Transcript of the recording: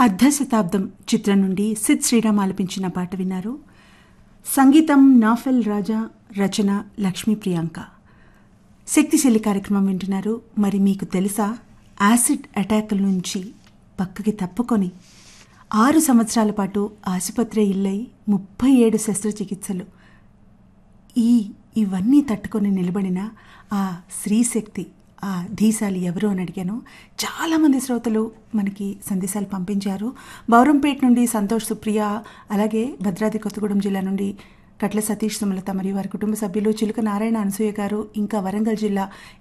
అర్ధ శతాబ్దం చిత్రం నుండి సిద్ శ్రీరామ్ ఆలపించిన పాట విన్నారు సంగీతం నాఫెల్ రాజా రచన లక్ష్మీ ప్రియాంక శక్తిశైలి కార్యక్రమం వింటున్నారు మరి మీకు తెలుసా యాసిడ్ అటాక్ల నుంచి పక్కకి తప్పుకొని ఆరు సంవత్సరాల పాటు ఆసుపత్రి ఇల్లై ముప్పై ఏడు శస్త్రచికిత్సలు ఈ ఇవన్నీ తట్టుకొని నిలబడిన ఆ స్త్రీశక్తి ఆ ధీశాలి ఎవరు అని అడిగాను చాలామంది శ్రోతలు మనకి సందేశాలు పంపించారు బౌరంపేట నుండి సంతోష్ సుప్రియ అలాగే భద్రాద్రి కొత్తగూడెం జిల్లా నుండి కట్ల సతీష్ సుమలత మరియు వారి కుటుంబ సభ్యులు చిలుక నారాయణ అనసూయ గారు ఇంకా వరంగల్ జిల్లా